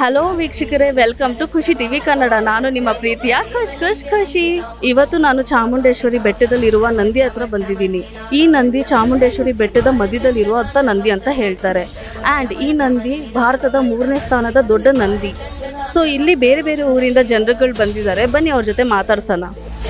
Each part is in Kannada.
ಹಲೋ ವೀಕ್ಷಕರೇ welcome to Khushi TV Kannada ನಾನು ನಿಮ್ಮ ಪ್ರೀತಿಯ ಖುಷ್ ಖುಷ್ ಖುಷಿ ಇವತ್ತು ನಾನು ಚಾಮುಂಡೇಶ್ವರಿ ಬೆಟ್ಟದಲ್ಲಿರುವ ನಂದಿ ಹತ್ರ ಬಂದಿದ್ದೀನಿ ಈ ನಂದಿ ಚಾಮುಂಡೇಶ್ವರಿ ಬೆಟ್ಟದ ಮಧ್ಯದಲ್ಲಿರುವ ಅಂತ ನಂದಿ ಅಂತ ಹೇಳ್ತಾರೆ ಆ್ಯಂಡ್ ಈ ನಂದಿ ಭಾರತದ ಮೂರನೇ ಸ್ಥಾನದ ದೊಡ್ಡ ನಂದಿ ಸೊ ಇಲ್ಲಿ ಬೇರೆ ಬೇರೆ ಊರಿಂದ ಜನರುಗಳು ಬಂದಿದ್ದಾರೆ ಬನ್ನಿ ಅವ್ರ ಜೊತೆ ಮಾತಾಡ್ಸೋಣ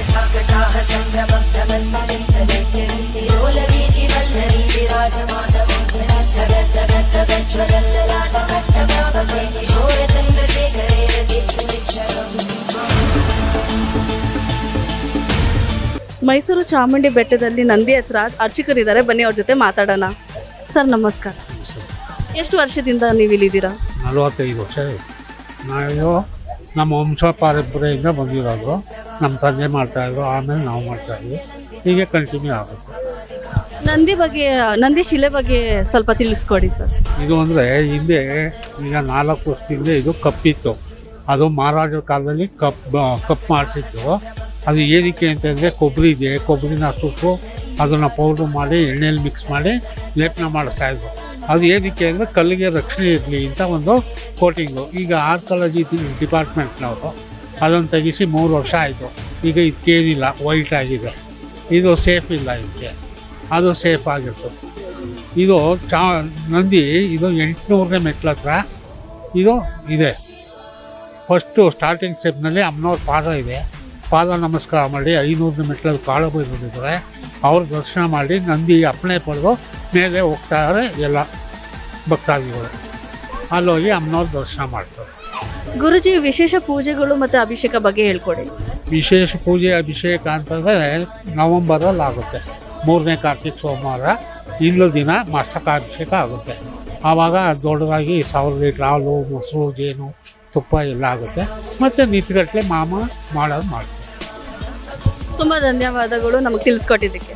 ಮೈಸೂರು ಚಾಮುಂಡಿ ಬೆಟ್ಟದಲ್ಲಿ ನಂದಿ ಹತ್ರ ಅರ್ಚಕರಿದ್ದಾರೆ ಬನ್ನಿ ಅವ್ರ ಜೊತೆ ಮಾತಾಡೋಣ ಸರ್ ನಮಸ್ಕಾರ ಎಷ್ಟು ವರ್ಷದಿಂದ ನೀವು ಇಲ್ಲಿದ್ದೀರಾ ನಲವತ್ತೈದು ವರ್ಷ ಆಯ್ತು. ನಾವು ನಮ್ಮ ವಂಶ ಪಾರಂಪರೆಯಿಂದ ಬಂದಿರೋದು ನಮ್ಮ ತಂದೆ ಮಾಡ್ತಾಯಿದ್ರು ಆಮೇಲೆ ನಾವು ಮಾಡ್ತಾಯಿದ್ವಿ ಹೀಗೆ ಕಂಟಿನ್ಯೂ ಆಗುತ್ತೆ ನಂದಿ ಬಗ್ಗೆ ನಂದಿ ಶಿಲೆ ಬಗ್ಗೆ ಸ್ವಲ್ಪ ತಿಳಿಸ್ಕೊಡಿ ಸರ್ ಇದು ಅಂದರೆ ಹಿಂದೆ ಈಗ ನಾಲ್ಕು ವರ್ಷದಿಂದ ಇದು ಕಪ್ಪಿತ್ತು ಅದು ಮಹಾರಾಜರ ಕಾಲದಲ್ಲಿ ಕಪ್ ಕಪ್ ಮಾಡಿಸಿದ್ದು ಅದು ಏನಕ್ಕೆ ಅಂತಂದರೆ ಕೊಬ್ಬರಿ ಇದೆ ಕೊಬ್ಬರಿನ ಸುಟ್ಟು ಅದನ್ನು ಪೌಡ್ರ್ ಮಾಡಿ ಎಣ್ಣೆಯಲ್ಲಿ ಮಿಕ್ಸ್ ಮಾಡಿ ಲೇಪನ ಮಾಡಿಸ್ತಾಯಿದ್ರು ಅದು ಏನಕ್ಕೆ ಅಂದರೆ ಕಲ್ಲಿಗೆ ರಕ್ಷಣೆ ಇರಲಿ ಅಂತ ಒಂದು ಕೋಟಿಂಗು ಈಗ ಆರ್ಕಾಲಜಿ ಡಿಪಾರ್ಟ್ಮೆಂಟ್ನವರು ಅದನ್ನು ತೆಗಿಸಿ ಮೂರು ವರ್ಷ ಆಯಿತು ಈಗ ಇದಕ್ಕೇನಿಲ್ಲ ವೈಟ್ ಆಗಿದೆ ಇದು ಸೇಫ್ ಇಲ್ಲ ಇದಕ್ಕೆ ಅದು ಸೇಫ್ ಆಗಿತ್ತು ಇದು ಚಾ ನಂದಿ ಇದು ಎಂಟುನೂರನೇ ಮೆಟ್ಲ ಹತ್ರ ಇದು ಇದೆ ಫಸ್ಟು ಸ್ಟಾರ್ಟಿಂಗ್ ಸ್ಟೆಪ್ನಲ್ಲಿ ಅಮ್ಮನವ್ರ ಪಾದ ಇದೆ ಪಾದ ನಮಸ್ಕಾರ ಮಾಡಿ ಐನೂರನೇ ಮೆಟ್ಲಲ್ಲಿ ಕಾಳು ಬೈದಿದ್ದಾರೆ ಅವ್ರ ದರ್ಶನ ಮಾಡಿ ನಂದಿ ಅಪ್ಪಣೆ ಪಡೆದು ಮೇಲೆ ಹೋಗ್ತಾರೆ ಎಲ್ಲ ಭಕ್ತಾದಿಗಳು ಅಲ್ಲೋಗಿ ಅಮ್ಮನವ್ರ ದರ್ಶನ ಮಾಡ್ತಾರೆ ಗುರುಜಿ ವಿಶೇಷ ಪೂಜೆಗಳು ಮತ್ತು ಅಭಿಷೇಕ ಬಗ್ಗೆ ಹೇಳ್ಕೊಡಿ ವಿಶೇಷ ಪೂಜೆ ಅಭಿಷೇಕ ಅಂತಂದರೆ ನವಂಬರಲ್ಲಿ ಆಗುತ್ತೆ ಮೂರನೇ ಕಾರ್ತಿಕ್ ಸೋಮವಾರ ಇಂದು ದಿನ ಮಸ್ತಕಾಭಿಷೇಕ ಆಗುತ್ತೆ ಆವಾಗ ದೊಡ್ಡದಾಗಿ ಸಾವಿರ ಲೀಟ್ರ್ ಹಾಲು ಮೊಸರು ಜೇನು ತುಪ್ಪ ಎಲ್ಲ ಆಗುತ್ತೆ ಮತ್ತು ನಿತ್ಗಟ್ಟಲೆ ಮಾಮ ಮಾಡೋದು ಮಾಡ್ತಾರೆ ತುಂಬ ಧನ್ಯವಾದಗಳು ನಮಗೆ ತಿಳಿಸ್ಕೊಟ್ಟಿದ್ದಕ್ಕೆ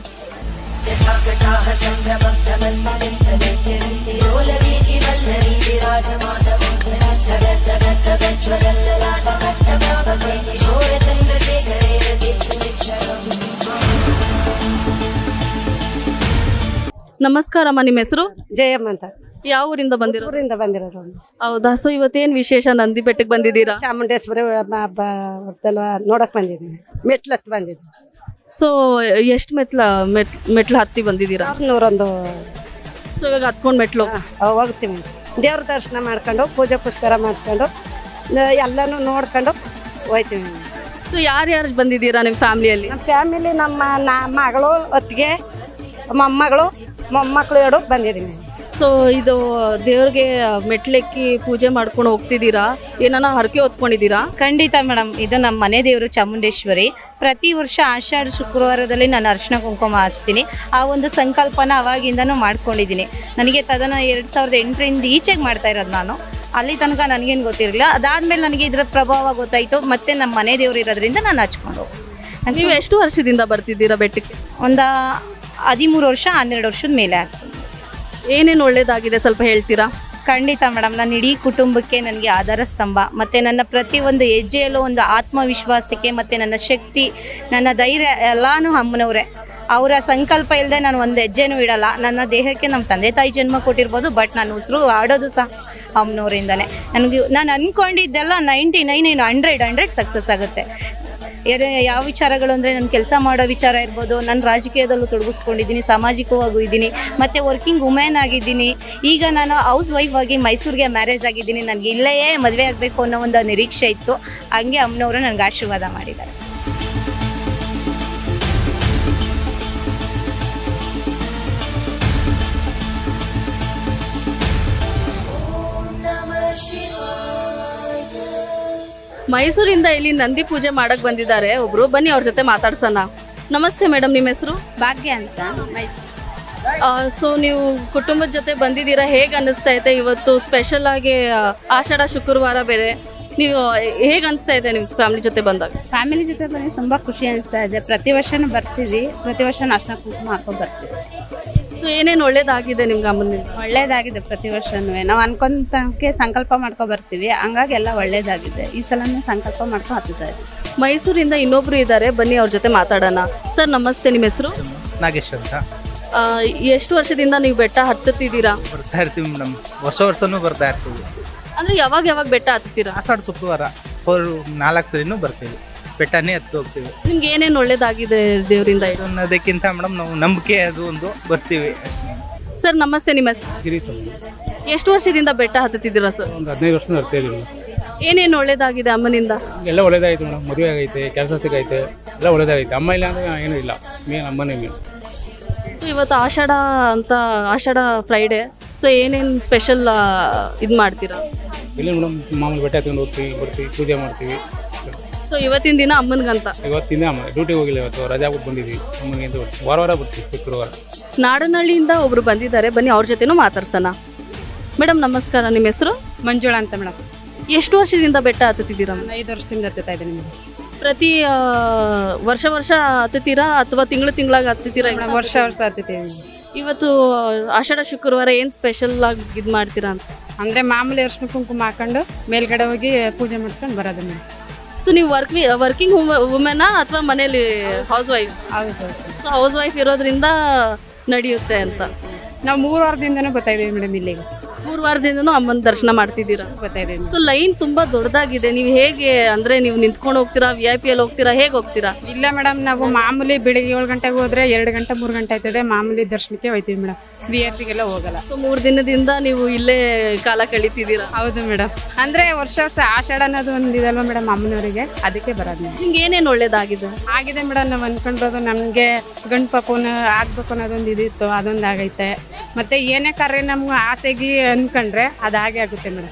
ನಮಸ್ಕಾರಮ್ಮ ನಿಮ್ಮ ಹೆಸರು ಜಯಮ್ಮ ಅಂತ ಯಾವ ಊರಿಂದ ಬಂದಿರೋ ಊರಿಂದ ಬಂದಿರೋದು ಹೌದಾ ಸೊ ಇವತ್ತೇನು ವಿಶೇಷ ನಂದಿ ಬೆಟ್ಟಕ್ಕೆ ಬಂದಿದ್ದೀರಾ ಚಾಮುಂಡೇಶ್ವರಿ ಹಬ್ಬ ಹೊತ್ತಲ್ವ ನೋಡಕ್ ಬಂದಿದ್ವಿ ಮೆಟ್ಲು ಹತ್ತು ಬಂದಿದ್ವಿ ಸೊ ಎಷ್ಟು ಮೆಟ್ಲ ಮೆಟ್ ಮೆಟ್ಲು ಹತ್ತಿ ಬಂದಿದ್ದೀರಾ ನೂರೊಂದು ಸೊ ಇವಾಗ ಹತ್ಕೊಂಡು ಮೆಟ್ಲು ಹೋಗ್ತೀವಿ ದೇವ್ರ ದರ್ಶನ ಮಾಡ್ಕೊಂಡು ಪೂಜೆ ಪುಸ್ಕಾರ ಮಾಡಿಸ್ಕೊಂಡು ನ- ಎಲ್ಲನೂ ನೋಡ್ಕೊಂಡು ಹೋಯ್ತೀವಿ ಸೊ ಯಾರ್ಯಾರು ಬಂದಿದ್ದೀರಾ ನಿಮ್ಮ ಫ್ಯಾಮಿಲಿಯಲ್ಲಿ ನಮ್ಮ ಫ್ಯಾಮಿಲಿ ನಮ್ಮ ನಾ ಮಗಳು ಹೊತ್ತಿಗೆ ಮೊಮ್ಮಗಳು ಮೊಮ್ಮಕ್ಕಳು ಎರಡು ಬಂದಿದ್ದೀವಿ ಸೊ ಇದು ದೇವ್ರಿಗೆ ಮೆಟ್ಲೆಕ್ಕಿ ಪೂಜೆ ಮಾಡ್ಕೊಂಡು ಹೋಗ್ತಿದ್ದೀರಾ ಏನಾನ ಹರಕೆ ಹೊತ್ಕೊಂಡಿದ್ದೀರಾ ಖಂಡಿತ ಮೇಡಮ್ ಇದು ನಮ್ಮ ಮನೆ ದೇವರು ಚಾಮುಂಡೇಶ್ವರಿ ಪ್ರತಿ ವರ್ಷ ಆಷಾಢ ಶುಕ್ರವಾರದಲ್ಲಿ ನಾನು ಅರ್ಶಿನ ಕುಂಕುಮ ಹಚ್ತೀನಿ ಆ ಒಂದು ಸಂಕಲ್ಪನ ಅವಾಗಿಂದನೂ ಮಾಡ್ಕೊಂಡಿದ್ದೀನಿ ನನಗೆ ತದನ ಎರಡು ಸಾವಿರದ ಎಂಟರಿಂದ ಈಚೆಗೆ ಮಾಡ್ತಾ ಇರೋದು ನಾನು ಅಲ್ಲಿ ತನಕ ನನಗೇನು ಗೊತ್ತಿರಲಿಲ್ಲ ಅದಾದ್ಮೇಲೆ ನನಗೆ ಇದರ ಪ್ರಭಾವ ಗೊತ್ತಾಯಿತು ಮತ್ತೆ ನಮ್ಮ ಮನೆ ದೇವರು ಇರೋದ್ರಿಂದ ನಾನು ಹಚ್ಕೊಂಡು ನೀವು ಎಷ್ಟು ವರ್ಷದಿಂದ ಬರ್ತಿದ್ದೀರಾ ಬೆಟ್ಟಕ್ಕೆ ಒಂದು ಹದಿಮೂರು ವರ್ಷ ಹನ್ನೆರಡು ವರ್ಷದ ಮೇಲೆ ಆಗ್ತದೆ ಏನೇನು ಒಳ್ಳೇದಾಗಿದೆ ಸ್ವಲ್ಪ ಹೇಳ್ತೀರಾ ಖಂಡಿತ ಮೇಡಮ್ ನನ್ನ ಇಡೀ ಕುಟುಂಬಕ್ಕೆ ನನಗೆ ಆಧಾರ ಸ್ತಂಭ ಮತ್ತು ನನ್ನ ಪ್ರತಿಯೊಂದು ಹೆಜ್ಜೆಯಲ್ಲೂ ಒಂದು ಆತ್ಮವಿಶ್ವಾಸಕ್ಕೆ ಮತ್ತು ನನ್ನ ಶಕ್ತಿ ನನ್ನ ಧೈರ್ಯ ಎಲ್ಲಾನು ಅಮ್ಮನವ್ರೆ ಅವರ ಸಂಕಲ್ಪ ಇಲ್ಲದೆ ನಾನು ಒಂದು ಹೆಜ್ಜೆನೂ ಇಡಲ್ಲ ನನ್ನ ದೇಹಕ್ಕೆ ನಮ್ಮ ತಂದೆ ತಾಯಿ ಜನ್ಮ ಕೊಟ್ಟಿರ್ಬೋದು ಬಟ್ ನಾನು ಉಸಿರು ಆಡೋದು ಸಹ ಅಮ್ಮನವರಿಂದನೇ ನನಗೆ ನಾನು ಅಂದ್ಕೊಂಡಿದ್ದೆಲ್ಲ ನೈಂಟಿ ನೈನ್ ಏನು ಹಂಡ್ರೆಡ್ ಹಂಡ್ರೆಡ್ ಸಕ್ಸಸ್ ಆಗುತ್ತೆ ಯಾರೇ ಯಾವ ವಿಚಾರಗಳು ಅಂದರೆ ನಾನು ಕೆಲಸ ಮಾಡೋ ವಿಚಾರ ಇರ್ಬೋದು ನಾನು ರಾಜಕೀಯದಲ್ಲೂ ತೊಡಗಿಸ್ಕೊಂಡಿದ್ದೀನಿ ಸಾಮಾಜಿಕವಾಗೂ ಇದ್ದೀನಿ ಮತ್ತು ವರ್ಕಿಂಗ್ ವುಮೆನ್ ಆಗಿದ್ದೀನಿ ಈಗ ನಾನು ಹೌಸ್ ವೈಫ್ ಆಗಿ ಮೈಸೂರಿಗೆ ಮ್ಯಾರೇಜ್ ಆಗಿದ್ದೀನಿ ನನಗೆ ಇಲ್ಲೇ ಮದುವೆ ಆಗಬೇಕು ಅನ್ನೋ ಒಂದು ನಿರೀಕ್ಷೆ ಇತ್ತು ಹಂಗೆ ಅಮ್ಮನವರು ನನಗೆ ಆಶೀರ್ವಾದ ಮಾಡಿದ್ದಾರೆ ಮೈಸೂರಿಂದ ಇಲ್ಲಿ ನಂದಿ ಪೂಜೆ ಮಾಡಕ್ ಬಂದಿದ್ದಾರೆ ಒಬ್ರು ಬನ್ನಿ ಅವ್ರ ಜೊತೆ ಮಾತಾಡ್ಸೋಣ ನಮಸ್ತೆ ಮೇಡಮ್ ನಿಮ್ಮ ಹೆಸರು ಭಾಗ್ಯ ಅಂತ ಮೈಸೂರು ಸೊ ನೀವು ಕುಟುಂಬದ ಜೊತೆ ಬಂದಿದ್ದೀರಾ ಹೇಗೆ ಅನ್ನಿಸ್ತಾ ಇದೆ ಇವತ್ತು ಸ್ಪೆಷಲ್ ಆಗಿ ಆ, ಆಷಾಢ ಶುಕ್ರವಾರ ಬೇರೆ ನೀವು ಹೇಗೆ ಅನಿಸ್ತಾ ಇದೆ ನಿಮ್ಮ ಫ್ಯಾಮಿಲಿ ಜೊತೆ ಬಂದಾಗ ಫ್ಯಾಮಿಲಿ ಜೊತೆ ಬಂದು ತುಂಬ ಖುಷಿ ಅನಿಸ್ತಾ ಇದೆ ಪ್ರತಿ ವರ್ಷನೂ ಬರ್ತೀವಿ ಪ್ರತಿ ವರ್ಷ ಅರ್ಶಿನ ಕುಂಕುಮ ಹಾಕೊಂಡು ಬರ್ತೀವಿ ಸೊ ಏನೇನು ಒಳ್ಳೇದಾಗಿದೆ ನಿಮ್ಗೆ ಅಮ್ಮನಿಂದ ಒಳ್ಳೇದಾಗಿದೆ ಪ್ರತಿ ವರ್ಷನೂ ನಾವು ಅನ್ಕೊಂತಕ್ಕೆ ಸಂಕಲ್ಪ ಮಾಡ್ಕೊ ಬರ್ತೀವಿ ಹಂಗಾಗಿ ಎಲ್ಲ ಒಳ್ಳೇದಾಗಿದೆ ಈ ಸಲನೂ ಸಂಕಲ್ಪ ಮಾಡ್ಕೊ ಹತ್ತುತ್ತಾ ಇದ್ದೀವಿ ಮೈಸೂರಿಂದ ಇನ್ನೊಬ್ರು ಇದ್ದಾರೆ ಬನ್ನಿ ಅವ್ರ ಜೊತೆ ಮಾತಾಡೋಣ ಸರ್ ನಮಸ್ತೆ ನಿಮ್ಮ ಹೆಸರು ನಾಗೇಶ್ ಅಂತ ಆ, ಎಷ್ಟು ವರ್ಷದಿಂದ ನೀವು ಬೆಟ್ಟ ಹತ್ತುತ್ತಿದ್ದೀರಾ ಬರ್ತಾ ಇರ್ತೀವಿ ಮೇಡಮ್ ಹೊಸ ವರ್ಷನೂ ಬರ್ತಾ ಇರ್ತೀವಿ ಅಂದ್ರೆ ಯಾವಾಗ ಯಾವಾಗ ಬೆಟ್ಟ ಹತ್ತೀರಾ ಆಷಾಢ ಶುಕ್ರವಾರ ಅವರು ನಾಲ್ಕು ಸರಿನೂ ಬರ್ತೀವಿ ಬೆಟ್ಟನೇ ಹತ್ತು ಹೋಗ್ತೀವಿ ನಿಮ್ಗೆ ಏನೇನು ಒಳ್ಳೇದಾಗಿದೆ ದೇವರಿಂದ ಅನ್ನೋದಕ್ಕಿಂತ ಮೇಡಮ್ ನಾವು ನಂಬಿಕೆ ಅದು ಒಂದು ಬರ್ತೀವಿ ಅಷ್ಟೇ ಸರ್ ನಮಸ್ತೆ ನಿಮ್ಮ ಹೆಸರು ಗಿರೀಶ್ ಎಷ್ಟು ವರ್ಷದಿಂದ ಬೆಟ್ಟ ಹತ್ತುತ್ತಿದ್ದೀರಾ ಸರ್ ಒಂದು ಹದಿನೈದು ವರ್ಷದಿಂದ ಬರ್ತಾ ಇದ್ದೀವಿ ಏನೇನು ಒಳ್ಳೇದಾಗಿದೆ ಅಮ್ಮನಿಂದ ಎಲ್ಲ ಒಳ್ಳೇದಾಯ್ತು ಮೇಡಮ್ ಮದುವೆ ಆಗೈತೆ ಕೆಲಸ ಸಿಗೈತೆ ಎಲ್ಲ ಒಳ್ಳೇದಾಗೈತೆ ಅಮ್ಮ ಇಲ್ಲ ಅಂದ್ರೆ ಏನೂ ಇಲ್ಲ ಮೇನ್ ಅಮ್ಮನೇ ಮೇನ್ ಸೊ ಇವತ್ತು ಆಷಾಢ ಅಂತ ಆಷಾಢ ಫ್ರೈಡೆ ಸೊ ಏನೇನು ಸ್ಪೆಷಲ್ ಇದು ಮಾಡ್ತೀರಾ ಇಲ್ಲ ಮೇಡಮ್ ಮಾಮೂಲಿ ಬೆಟ್ಟ ಹತ್ಕೊಂಡು ಹೋಗ್ತೀವಿ ಬರ್ತೀವಿ ಪೂಜೆ ಮಾಡ್ತೀವಿ ಸೊ ಇವತ್ತಿನ ದಿನ ಅಮ್ಮನಿಗಂತ ಇವತ್ತಿಂದ ಅಮ್ಮ ಡ್ಯೂಟಿಗೆ ಹೋಗಿಲ್ಲ ಇವತ್ತು ರಜಾ ಬಿಟ್ಟು ಬಂದಿದ್ವಿ ಅಮ್ಮನಿಗೆ ಅಂತ ಬರ್ತೀವಿ ವಾರ ವಾರ ಬರ್ತೀವಿ ಶುಕ್ರವಾರ ನಾಡನಹಳ್ಳಿಯಿಂದ ಒಬ್ರು ಬಂದಿದ್ದಾರೆ ಬನ್ನಿ ಅವ್ರ ಜೊತೆನೂ ಮಾತಾಡ್ಸೋಣ ಮೇಡಮ್ ನಮಸ್ಕಾರ ನಿಮ್ಮ ಹೆಸರು ಮಂಜುಳಾ ಅಂತ ಮೇಡಮ್ ಎಷ್ಟು ವರ್ಷದಿಂದ ಬೆಟ್ಟ ಹತ್ತುತ್ತಿದ್ದೀರಾ ನಾನು ಐದು ವರ್ಷದಿಂದ ಹತ್ತುತ್ತಾ ಇದ್ದೀನಿ ಮೇಡಮ್ ಪ್ರತಿ ಆ, ವರ್ಷ ವರ್ಷ ಹತ್ತುತ್ತೀರಾ ಅಥವಾ ತಿಂಗಳು ತಿಂಗಳಾಗ ಹತ್ತುತ್ತೀರಾ ಮೇಡಮ್ ವರ್ಷ ವರ್ಷ ಹತ್ತುತ್ತೀವಿ ಇವತ್ತು ಆಷಾಢ ಶುಕ್ರವಾರ ಏನು ಸ್ಪೆಷಲ್ ಆಗಿ ಇದು ಮಾಡ್ತೀರಾ ಅಂತ ಅಂದರೆ ಮಾಮೂಲಿ ಅರ್ಶಿನ ಕುಂಕುಮ ಹಾಕೊಂಡು ಮೇಲ್ಗಡೆ ಹೋಗಿ ಪೂಜೆ ಮಾಡಿಸ್ಕೊಂಡು ಬರೋದು ಮೇಡಮ್ ಸೊ ನೀವು ವರ್ಕ್ ವರ್ಕಿಂಗ್ ವುಮೆನಾ ಅಥವಾ ಮನೇಲಿ ಹೌಸ್ ವೈಫ್ ಹೌದು ಸೊ ಹೌಸ್ ವೈಫ್ ಇರೋದ್ರಿಂದ ನಡೆಯುತ್ತೆ ಅಂತ ನಾವು ಮೂರು ವಾರದಿಂದನೂ ಬರ್ತಾ ಇದೀವಿ ಮೇಡಮ್ ಇಲ್ಲಿಗೆ ಮೂರು ವಾರದಿಂದನೂ ಅಮ್ಮನ ದರ್ಶನ ಮಾಡ್ತಿದ್ದೀರಾ ಬರ್ತಾ ಇದೀವಿ ಸೊ ಲೈನ್ ತುಂಬಾ ದೊಡ್ಡದಾಗಿದೆ ನೀವು ಹೇಗೆ ಅಂದ್ರೆ ನೀವು ನಿಂತ್ಕೊಂಡು ಹೋಗ್ತೀರಾ ವಿ ಐ ಪಿ ಅಲ್ಲಿ ಹೋಗ್ತೀರಾ ಹೇಗೆ ಹೋಗ್ತೀರಾ ಇಲ್ಲ ಮೇಡಮ್ ನಾವು ಮಾಮೂಲಿ ಬೆಳಿಗ್ಗೆ ಏಳು ಗಂಟೆಗೆ ಹೋದ್ರೆ ಎರಡು ಗಂಟೆ ಮೂರು ಗಂಟೆ ಆಯ್ತದೆ ಮಾಮೂಲಿ ದರ್ಶನಕ್ಕೆ ಹೋಯ್ತೀವಿ ಮೇಡಮ್ ವಿ ಐ ಪಿಗೆಲ್ಲ ಹೋಗಲ್ಲ ಸೊ ಮೂರು ದಿನದಿಂದ ನೀವು ಇಲ್ಲೇ ಕಾಲ ಕಳೀತಿದ್ದೀರಾ ಹೌದು ಮೇಡಮ್ ಅಂದರೆ ವರ್ಷ ವರ್ಷ ಆಷಾಢ ಅನ್ನೋದು ಒಂದು ಇದಲ್ವ ಮೇಡಮ್ ಅಮ್ಮನವರಿಗೆ ಅದಕ್ಕೆ ಬರೋದು ಮೇಡಮ್ ನಿಮ್ಗೆ ಏನೇನು ಒಳ್ಳೇದಾಗಿದೆ ಆಗಿದೆ ಮೇಡಮ್ ನಾವು ಅನ್ಕೊಂಡಿರೋದು ನಮಗೆ ಗಂಡು ಪಾಪನ ಆಗ್ಬೇಕು ಅನ್ನೋದೊಂದು ಇದಿತ್ತು ಅದೊಂದು ಆಗೈತೆ ಮತ್ತೆ ಏನೇ ಕಾರ್ಯ ನಮ್ಗೆ ಆಸೆಗೆ ಅನ್ಕೊಂಡ್ರೆ ಅದು ಹಾಗೆ ಆಗುತ್ತೆ ಮೇಡಮ್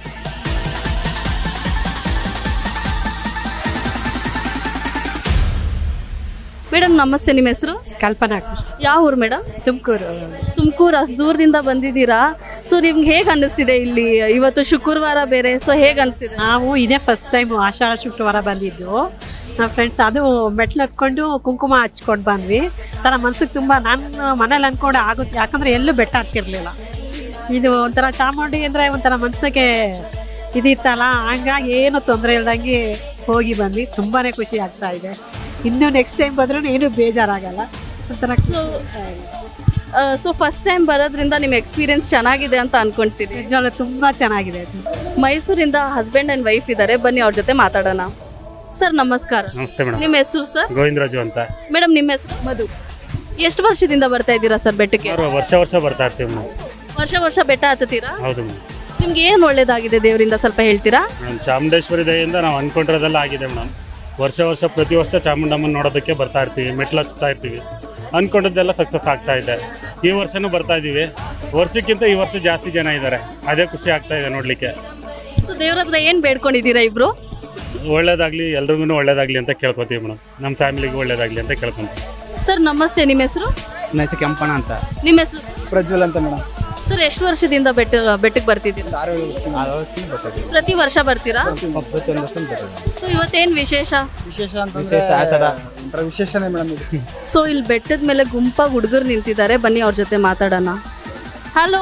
ಮೇಡಮ್ ನಮಸ್ತೆ ನಿಮ್ಮ ಹೆಸರು ಕಲ್ಪನಾ ಯಾವ ಊರು ಮೇಡಮ್ ತುಮಕೂರು ತುಮಕೂರು ಅಷ್ಟು ದೂರದಿಂದ ಬಂದಿದ್ದೀರಾ ಸೊ ನಿಮ್ಗೆ ಹೇಗೆ ಅನ್ನಿಸ್ತಿದೆ ಇಲ್ಲಿ ಇವತ್ತು ಶುಕ್ರವಾರ ಬೇರೆ ಸೊ ಹೇಗೆ ಅನಿಸ್ತಿದೆ ನಾವು ಇದೇ ಫಸ್ಟ್ ಟೈಮ್ ಆಷಾಢ ಶುಕ್ರವಾರ ಬಂದಿದ್ದು ನಮ್ಮ ಫ್ರೆಂಡ್ಸ್ ಅದು ಮೆಟ್ಲು ಹತ್ಕೊಂಡು ಕುಂಕುಮ ಹಚ್ಕೊಂಡು ಬಂದ್ವಿ ಥರ ಮನ್ಸಿಗೆ ತುಂಬ ನಾನು ಮನೇಲಿ ಅನ್ಕೊಂಡು ಆಗುತ್ತೆ ಯಾಕಂದ್ರೆ ಎಲ್ಲೂ ಬೆಟ್ಟ ಹತ್ತಿರಲಿಲ್ಲ ಇದು ಒಂಥರ ಚಾಮುಂಡಿ ಅಂದರೆ ಒಂಥರ ಮನ್ಸಿಗೆ ಇದಿತ್ತಲ್ಲ ಹಂಗಾಗಿ ಏನು ತೊಂದರೆ ಇಲ್ದಂಗೆ ಹೋಗಿ ಬಂದ್ವಿ ತುಂಬಾ ಖುಷಿ ಆಗ್ತಾ ಇದೆ ಇನ್ನು ನೆಕ್ಸ್ಟ್ ಟೈಮ್ ಬಂದ್ರೂ ಏನು ಬೇಜಾರಾಗಲ್ಲ ಒಂಥರ ಸೊ ಸೊ ಫಸ್ಟ್ ಟೈಮ್ ಬರೋದ್ರಿಂದ ನಿಮ್ಮ ಎಕ್ಸ್ಪೀರಿಯನ್ಸ್ ಚೆನ್ನಾಗಿದೆ ಅಂತ ಅನ್ಕೊಂತೀನಿ ನಿಜವಾಗ್ಲೂ ತುಂಬ ಚೆನ್ನಾಗಿದೆ ಅದು ಮೈಸೂರಿಂದ ಹಸ್ಬೆಂಡ್ ಆ್ಯಂಡ್ ವೈಫ್ ಇದ್ದಾರೆ ಬನ್ನಿ ಅವ್ರ ಜೊತೆ ಮಾತಾಡೋಣ ಸರ್ ನಮಸ್ಕಾರ ನಮಸ್ತೆ ಮೇಡಮ್ ನಿಮ್ಮ ಹೆಸರು ಸರ್ ಗೋವಿಂದರಾಜು ಅಂತ ಮೇಡಮ್ ನಿಮ್ಮ ಹೆಸರು ಮಧು ಎಷ್ಟು ವರ್ಷದಿಂದ ಬರ್ತಾ ಇದ್ದೀರಾ ಸರ್ ಬೆಟ್ಟಕ್ಕೆ ಅವರು ವರ್ಷ ವರ್ಷ ಬರ್ತಾ ಇರ್ತೀವಿ ಮೇಡಮ್ ವರ್ಷ ವರ್ಷ ಬೆಟ್ಟ ಹತ್ತುತ್ತೀರಾ ಹೌದು ಮೇಡಮ್ ನಿಮ್ಗೆ ಏನು ಒಳ್ಳೇದಾಗಿದೆ ದೇವರಿಂದ ಸ್ವಲ್ಪ ಹೇಳ್ತೀರಾ ಮೇಡಮ್ ಚಾಮುಂಡೇಶ್ವರಿ ದಯೆಯಿಂದ ನಾವು ಅನ್ಕೊಂಡಿರೋದೆಲ್ಲ ಆಗಿದೆ ಮೇಡಮ್ ವರ್ಷ ವರ್ಷ ಪ್ರತಿ ವರ್ಷ ಚಾಮುಂಡಮ್ಮನ ನೋಡೋದಕ್ಕೆ ಬರ್ತಾ ಇರ್ತೀವಿ ಮೆಟ್ಲು ಹತ್ತಾ ಇರ್ತೀವಿ ಅನ್ಕೊಂಡಿದ್ದೆಲ್ಲ ಸಕ್ಸಸ್ ಆಗ್ತಾ ಇದೆ ಈ ವರ್ಷನೂ ಬರ್ತಾ ಇದ್ದೀವಿ ವರ್ಷಕ್ಕಿಂತ ಈ ವರ್ಷ ಜಾಸ್ತಿ ಜನ ಇದ್ದಾರೆ ಅದೇ ಖುಷಿ ಆಗ್ತಾ ಇದೆ ನೋಡಲಿಕ್ಕೆ ಸೊ ದೇವ್ರ ಹತ್ರ ಏನು ಬೇಡ್ಕೊಂಡಿದ್ದೀರಾ ಇಬ್ರು ಒಳ್ಳೇದಾಗಲಿ ಎಲ್ರಿಗೂ ಒಳ್ಳೇದಾಗಲಿ ಅಂತ ಕೇಳ್ಕೊತೀವಿ ಮೇಡಮ್ ನಮ್ಮ ಫ್ಯಾಮಿಲಿಗೆ ಒಳ್ಳೇದಾಗಲಿ ಅಂತ ಕೇಳ್ಕೊಂತೀವಿ ಸರ್ ನಮಸ್ತೆ ನಿಮ್ಮ ಹೆಸರು ನನ್ನ ಹೆಸರು ಕೆಂಪಣ್ಣ ಅಂತ ನಿಮ್ಮ ಹೆಸರು ಪ್ರಜ್ವಲ್ ಅಂತ ಮೇಡಮ್ ಸರ್ ಎಷ್ಟು ವರ್ಷದಿಂದ ಬೆಟ್ಟ ಬೆಟ್ಟಕ್ಕೆ ಬರ್ತಿದ್ದೀರಾ ಪ್ರತಿ ವರ್ಷ ಬರ್ತೀರಾ ಪ್ರತಿಯೊಂದು ವರ್ಷ ಬರ್ತದೆ ಸೊ ಇವತ್ತೇನು ವಿಶೇಷ ವಿಶೇಷ ಅಂತ ವಿಶೇಷ ಆಷಾಢ ಒಂಥರ ವಿಶೇಷನೇ ಮೇಡಮ್ ಇದು ಸೊ ಇಲ್ಲಿ ಬೆಟ್ಟದ ಮೇಲೆ ಗುಂಪಾಗಿ ಹುಡುಗರು ನಿಂತಿದ್ದಾರೆ ಬನ್ನಿ ಅವ್ರ ಜೊತೆ ಮಾತಾಡೋಣ ಹಲೋ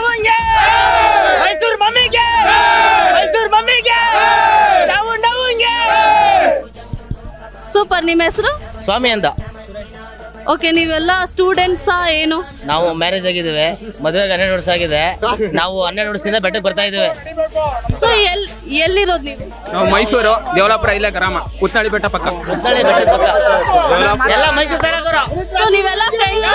ಸೂಪರ್ ನಿಮ್ಮ ಹೆಸರು ಸ್ವಾಮಿ ಅಂತ ಓಕೆ ನೀವೆಲ್ಲ ಸ್ಟೂಡೆಂಟ್ಸಾ ಏನು ನಾವು ಮ್ಯಾರೇಜ್ ಆಗಿದ್ದೇವೆ ಮದುವೆಗೆ ಹನ್ನೆರಡು ವರ್ಷ ಆಗಿದೆ ನಾವು ಹನ್ನೆರಡು ವರ್ಷದಿಂದ ಬೆಟ್ಟಕ್ಕೆ ಬರ್ತಾ ಇದ್ದೇವೆ ಸೊ ಎಲ್ ಎಲ್ಲಿರೋದು ನೀವು ನಾವು ಮೈಸೂರು ದೇವಲಾಪುರ ಇಲ್ಲೇ ಗ್ರಾಮ ಉತ್ನಾಳಿ ಬೆಟ್ಟ ಪಕ್ಕ ಉತ್ತಳ್ಳಿ ಬೆಟ್ಟದ ಪಕ್ಕ ಎಲ್ಲ ಮೈಸೂರು ತರಕರು ಸೊ ನೀವೆಲ್ಲ ಫ್ರೆಂಡ್ಸಾ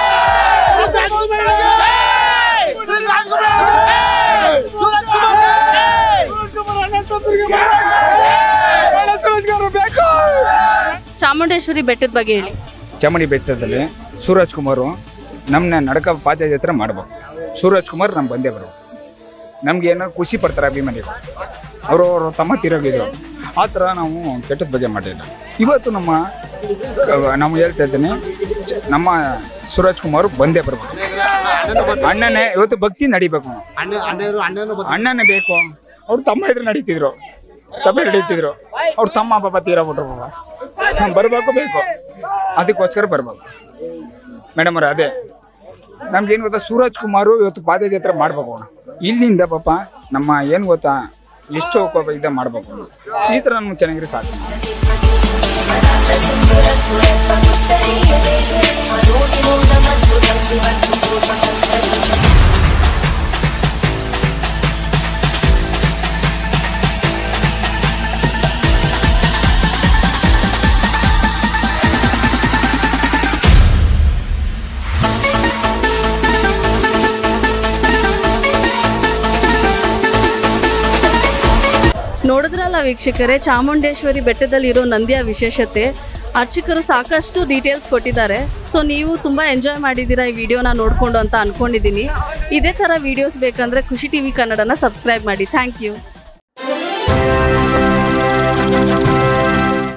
ಚಾಮುಂಡೇಶ್ವರಿ ಬೆಟ್ಟದ ಬಗ್ಗೆ ಹೇಳಿ ಚಾಮುಂಡಿ ಬೆಟ್ಟದಲ್ಲಿ ಸೂರಜ್ ಕುಮಾರು ನಮ್ಮನ್ನ ನಡಕ ಪಾದಯಾತ್ರೆ ಮಾಡ್ಬೇಕು ಸೂರಜ್ ಕುಮಾರ್ ನಮ್ಗೆ ಬಂದೇ ಬರೋ ನಮ್ಗೆ ಏನೋ ಖುಷಿ ಪಡ್ತಾರೆ ಅಭಿಮಾನಿಗಳು ಅವರು ಅವ್ರ ತಮ್ಮ ತೀರೋಗಿದ್ರು ಆ ಥರ ನಾವು ಕೆಟ್ಟದ ಬಗ್ಗೆ ಮಾಡಿಲ್ಲ ಇವತ್ತು ನಮ್ಮ ನಾವು ಹೇಳ್ತಾ ಇದ್ದೀನಿ ಚ- ನಮ್ಮ ಸೂರಜ್ ಕುಮಾರ್ ಬಂದೇ ಬರ್ಬೇಕು ಅಣ್ಣನೇ ಇವತ್ತು ಭಕ್ತಿ ನಡಿಬೇಕು ಅಣ್ಣನೇ ಬೇಕು ಅವ್ರು ತಮ್ಮ ಇದ್ರು ನಡೀತಿದ್ರು ತಮ್ಮ ನಡೀತಿದ್ರು ಅವ್ರ ತಮ್ಮ ಪಾಪ ತೀರೋಗ್ಬಿಟ್ರು ಪಾಪ ನಾವು ಬರಬೇಕು ಬೇಕು ಅದಕ್ಕೋಸ್ಕರ ಬರ್ಬೇಕು ಮೇಡಮ್ ಅವ್ರೆ ಅದೇ ನಮ್ಗೇನು ಗೊತ್ತಾ ಸೂರಜ್ ಕುಮಾರು ಇವತ್ತು ಪಾದಯಾತ್ರೆ ಮಾಡ್ಬೇಕು ಅವ್ನು. ಇಲ್ಲಿಂದ ಪಾಪ ನಮ್ಮ ಏನು ಗೊತ್ತಾ ಎಷ್ಟು ಪಾಪ ಇದ ಮಾಡ್ಬೇಕು ಅವ್ನು. ಈ ಥರ ನಮ್ಗೆ ಚೆನ್ನಾಗಿರೋ ಸಾಕು ನೋಡಿದ್ರಲ್ಲ ವೀಕ್ಷಕರೇ ಚಾಮುಂಡೇಶ್ವರಿ ಬೆಟ್ಟದಲ್ಲಿರೋ ನಂದಿಯ ವಿಶೇಷತೆ ಅರ್ಚಕರು ಸಾಕಷ್ಟು ಡೀಟೇಲ್ಸ್ ಕೊಟ್ಟಿದ್ದಾರೆ ಸೊ ನೀವು ತುಂಬ ಎಂಜಾಯ್ ಮಾಡಿದ್ದೀರಾ ಈ ವಿಡಿಯೋನ ನೋಡಿಕೊಂಡು ಅಂತ ಅಂದ್ಕೊಂಡಿದ್ದೀನಿ ಇದೇ ಥರ ವಿಡಿಯೋಸ್ ಬೇಕಂದರೆ ಖುಷಿ ಟಿ ವಿ ಕನ್ನಡನ ಸಬ್ಸ್ಕ್ರೈಬ್ ಮಾಡಿ ಥ್ಯಾಂಕ್ ಯು